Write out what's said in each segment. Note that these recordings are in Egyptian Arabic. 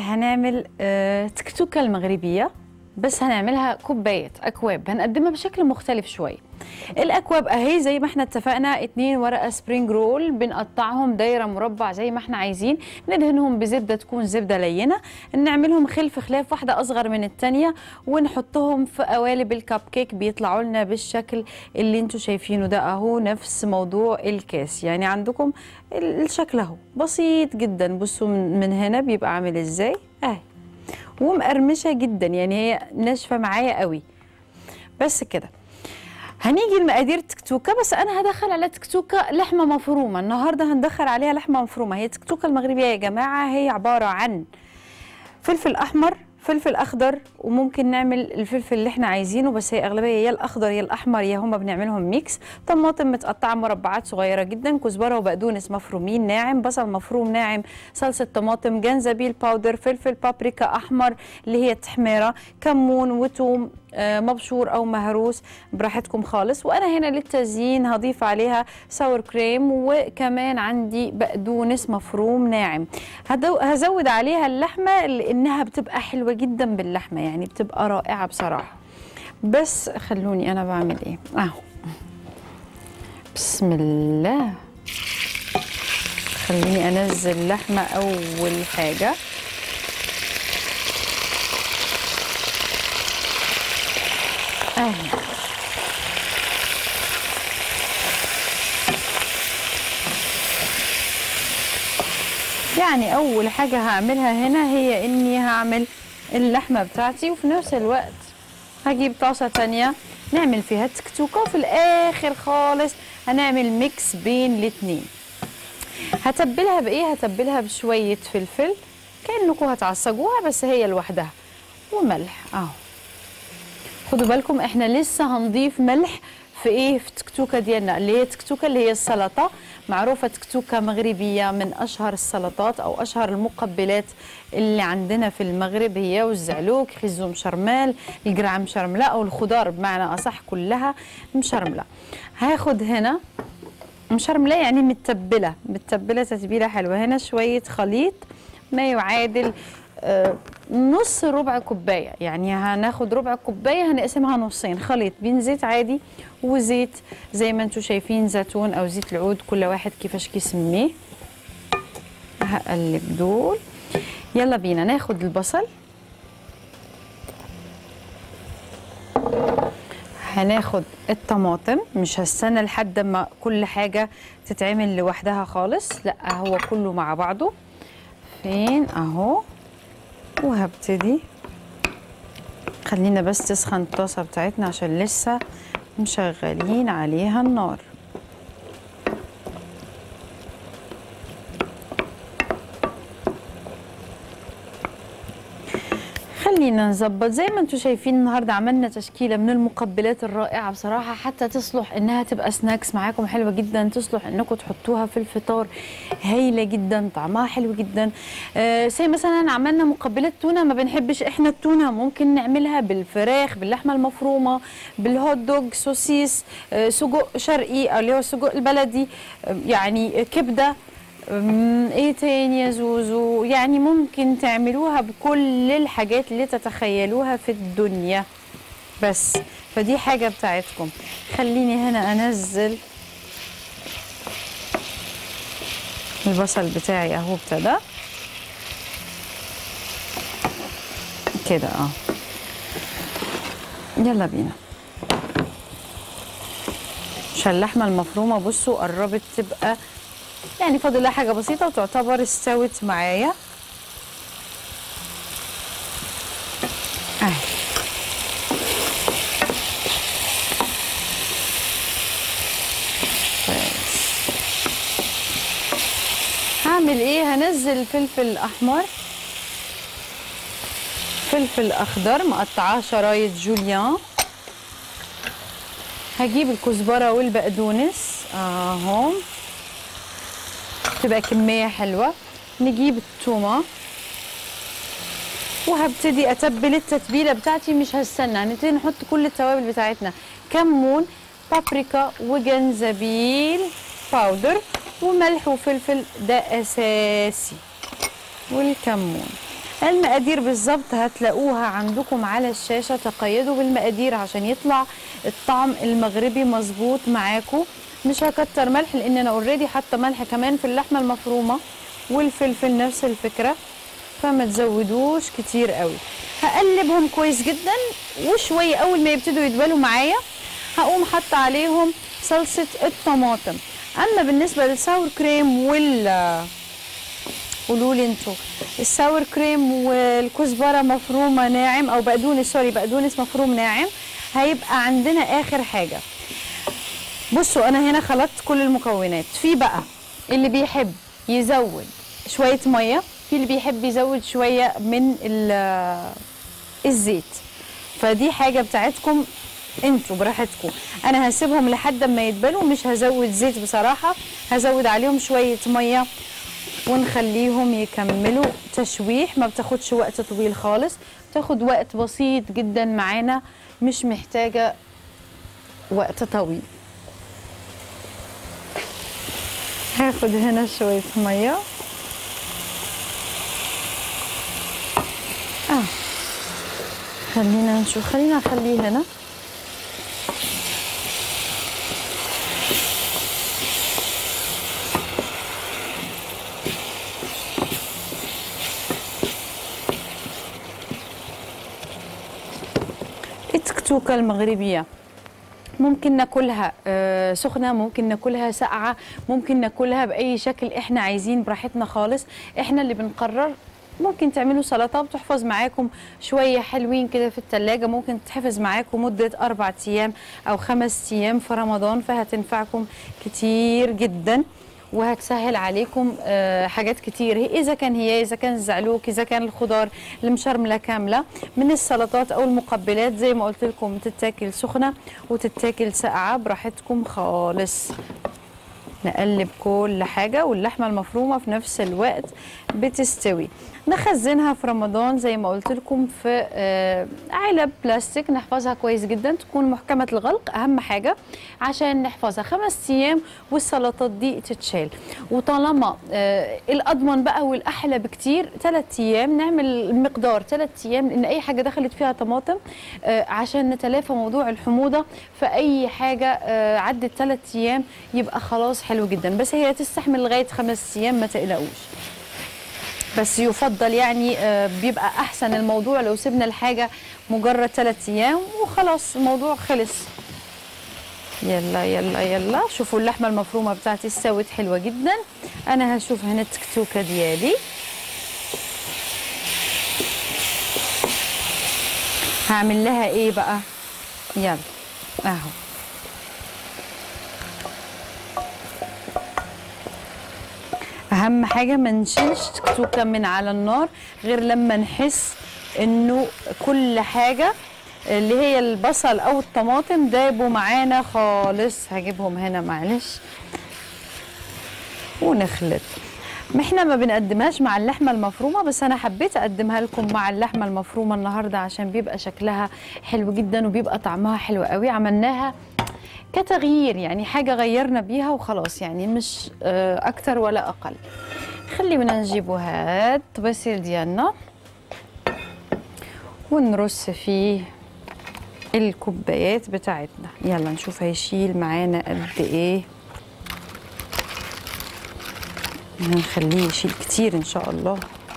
هنعمل آه، تكتوكة المغربية بس هنعملها كوبايات أكواب هنقدمها بشكل مختلف شوي الأكواب أهي زي ما احنا اتفقنا اتنين ورقة سبرينج رول بنقطعهم دايرة مربع زي ما احنا عايزين ندهنهم بزبدة تكون زبدة لينة نعملهم خلف خلاف واحدة أصغر من التانية ونحطهم في قوالب الكب كيك بيطلعوا لنا بالشكل اللي انتوا شايفينه ده أهو نفس موضوع الكاس يعني عندكم ال- الشكل أهو بسيط جدا بصوا من من هنا بيبقى عامل ازاي اهي ومقرمشه جدا يعني هي ناشفه معايا قوي بس كده هنيجي لمقادير تكتوكه بس انا هدخل على تكتوكه لحمه مفرومه النهارده هندخل عليها لحمه مفرومه هي تكتوكه المغربيه يا جماعه هي عباره عن فلفل احمر فلفل اخضر وممكن نعمل الفلفل اللي احنا عايزينه بس هي اغلبيه يا الاخضر يا الاحمر يا هما بنعملهم ميكس طماطم متقطعه مربعات صغيره جدا كزبره وبقدونس مفرومين ناعم بصل مفروم ناعم صلصه طماطم جنزبيل باودر فلفل بابريكا احمر اللي هي التحميره كمون وتوم آه، مبشور او مهروس براحتكم خالص وانا هنا للتزيين هضيف عليها ساور كريم وكمان عندي بقدونس مفروم ناعم هدو- هزود عليها اللحمه لانها بتبقى حلوه جدا باللحمه يعني بتبقى رائعه بصراحه بس خلوني انا بعمل ايه اهو بسم الله خليني انزل لحمه اول حاجه اهي يعني اول حاجه هعملها هنا هي اني هعمل اللحمه بتاعتي وفي نفس الوقت هجيب طاسه تانية نعمل فيها تكتوكه وفي الاخر خالص هنعمل ميكس بين الاتنين هتبلها بايه هتبلها بشويه فلفل كانكم هتعصجوها بس هي لوحدها وملح اهو خدوا بالكم احنا لسه هنضيف ملح في ايه في تكتوكه ديالنا اللي هي تكتوكه اللي هي السلطه معروفه تكتوكه مغربيه من اشهر السلطات او اشهر المقبلات اللي عندنا في المغرب هي والزعلوك خزو مشرمال القرعه مشرمله او الخضار بمعنى اصح كلها مشرمله هاخد هنا مشرمله يعني متبله متبله تتبيله حلوه هنا شويه خليط ما يعادل آه، نص ربع كوبايه يعني هناخد ربع كوبايه هنقسمها نصين خليط بين زيت عادي وزيت زي ما انتم شايفين زيتون او زيت العود كل واحد كيفاش كيسميه هقلب دول يلا بينا ناخد البصل هناخد الطماطم مش هستنى لحد ما كل حاجة تتعمل لوحدها خالص لا هو كله مع بعضه فين اهو وهبتدي خلينا بس تسخن الطاسة بتاعتنا عشان لسه مشغلين عليها النار خلينا نظبط زي ما انتم شايفين النهارده عملنا تشكيله من المقبلات الرائعه بصراحه حتى تصلح انها تبقى سناكس معاكم حلوه جدا تصلح انكم تحطوها في الفطار هايله جدا طعمها حلو جدا آه زي مثلا عملنا مقبلات تونه ما بنحبش احنا التونه ممكن نعملها بالفراخ باللحمه المفرومه بالهوت دوج سوسيس آه سجق شرقي او اللي هو السجق البلدي آه يعني كبده أم، ايه تاني يا زوزو يعني ممكن تعملوها بكل الحاجات اللي تتخيلوها في الدنيا بس فدي حاجة بتاعتكم خليني هنا انزل البصل بتاعي اهو ابتدى كده اه يلا بينا عشان اللحمه المفرومه بصوا قربت تبقى يعني فاضل لها حاجه بسيطه وتعتبر استوت معايا اهي كويس. هعمل ايه هنزل فلفل احمر فلفل اخضر مقطعاه شرايط جوليان هجيب الكزبره والبقدونس اهو تبقى كمية حلوة نجيب التومة وهبتدي اتبل التتبيلة بتاعتي مش هستنى هنبتدي نحط كل التوابل بتاعتنا كمون بابريكا وجنزبيل باودر وملح وفلفل ده اساسي والكمون المقادير بالظبط هتلاقوها عندكم على الشاشة تقيدوا بالمقادير عشان يطلع الطعم المغربي مظبوط معاكم مش هكتر ملح لان انا اوريدي حاطه ملح كمان في اللحمه المفرومه والفلفل نفس الفكره فما تزودوش كتير قوي هقلبهم كويس جدا وشويه اول ما يبتدوا يدبلوا معايا هقوم حاطه عليهم صلصه الطماطم اما بالنسبه للساور كريم وال قولوا لي انتوا الساور كريم والكزبره مفرومه ناعم او بقدونس سوري بقدونس مفروم ناعم هيبقى عندنا اخر حاجه بصوا انا هنا خلطت كل المكونات في بقى اللي بيحب يزود شويه ميه في اللي بيحب يزود شويه من ال- الزيت فدي حاجه بتاعتكم انتوا براحتكم انا هسيبهم لحد ما يدبلوا مش هزود زيت بصراحه هزود عليهم شويه ميه ونخليهم يكملوا تشويح ما بتاخدش وقت طويل خالص بتاخد وقت بسيط جدا معانا مش محتاجه وقت طويل هاخد هنا شوية مية اه خلينا نشوف خلينا نخليه هنا التكتوكة المغربية ممكن ناكلها آه، سخنه ممكن ناكلها ساقعه ممكن ناكلها باي شكل احنا عايزين براحتنا خالص احنا اللي بنقرر ممكن تعملوا سلطه بتحفظ معاكم شويه حلوين كده في التلاجة ممكن تحفظ معاكم مده اربع ايام او خمس ايام في رمضان فهتنفعكم كتير جدا وهتسهل عليكم آه، حاجات كتير هي اذا كان هي اذا كان الزعلوك اذا كان الخضار المشرمله كامله من السلطات او المقبلات زي ما قلت لكم تتاكل سخنه وتتاكل ساقعه براحتكم خالص نقلب كل حاجة واللحمة المفرومة في نفس الوقت بتستوي نخزنها في رمضان زي ما قلت لكم في آه، علب بلاستيك نحفظها كويس جدا تكون محكمة الغلق أهم حاجة عشان نحفظها خمس أيام والسلطات دي تتشال وطالما آه، الأضمن بقى والأحلى بكتير ثلاث أيام نعمل المقدار ثلاث أيام لأن أي حاجة دخلت فيها طماطم آه، عشان نتلافى موضوع الحموضة فأي حاجة آه، عدت ثلاث أيام يبقى خلاص حلو جدا بس هي تستحمل لغاية خمس أيام ما تقلقوش بس يفضل يعني آه، بيبقى احسن الموضوع لو سيبنا الحاجه مجرد ثلاث ايام وخلاص الموضوع خلص يلا يلا يلا شوفوا اللحمه المفرومه بتاعتي استوت حلوه جدا انا هشوف هنا التكتوكه ديالي هعمل لها ايه بقى يلا اهو اهم حاجه ما نشيلش تكتوكه من على النار غير لما نحس انه كل حاجه اللي هي البصل او الطماطم دابوا معانا خالص هجيبهم هنا معلش ونخلط ما احنا ما بنقدمهاش مع اللحمه المفرومه بس انا حبيت اقدمها لكم مع اللحمه المفرومه النهارده عشان بيبقى شكلها حلو جدا وبيبقى طعمها حلو قوي عملناها كتغيير يعني حاجه غيرنا بيها وخلاص يعني مش آه، اكتر ولا اقل خلينا نجيبوا هاد الطباسيل ديالنا ونرص فيه الكوبايات بتاعتنا يلا نشوف هيشيل معانا قد ايه هنخليه يشيل كتير ان شاء الله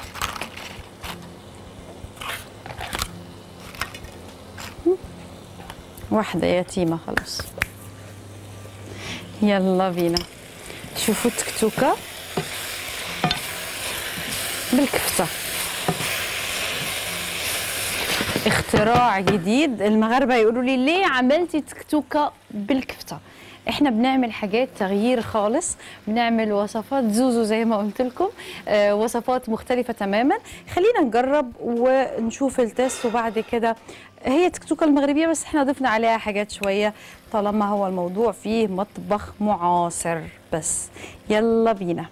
واحدة يتيمة خلاص يلا بينا شوفوا التكتوكة بالكفتة اختراع جديد المغاربة يقولوا لي ليه عملتي تكتوكة بالكفتة احنا بنعمل حاجات تغيير خالص بنعمل وصفات زوزو زي ما قلت لكم آه وصفات مختلفة تماما خلينا نجرب ونشوف التست وبعد كده هي تكتوكة المغربية بس احنا ضفنا عليها حاجات شوية طالما هو الموضوع فيه مطبخ معاصر بس يلا بينا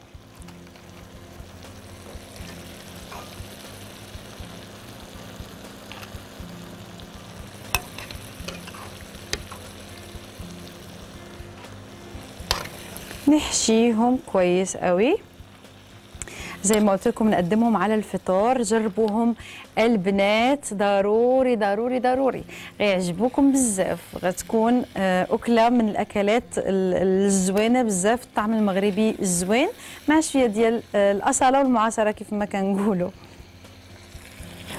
نحشيهم كويس قوي زي ما قلت لكم نقدمهم على الفطار جربوهم البنات ضروري ضروري ضروري غيعجبوكم بزاف غتكون آه، اكله من الاكلات ال- الزوينه بزاف الطعم المغربي الزوين مع شويه ديال آه، الاصاله والمعاصره كيف ما كنقولوا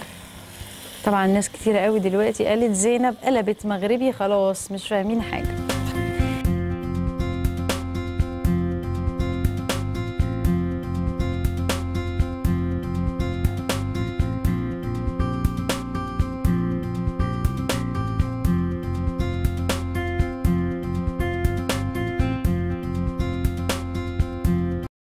طبعا ناس كتير قوي دلوقتي قالت زينب قلبت مغربي خلاص مش فاهمين حاجه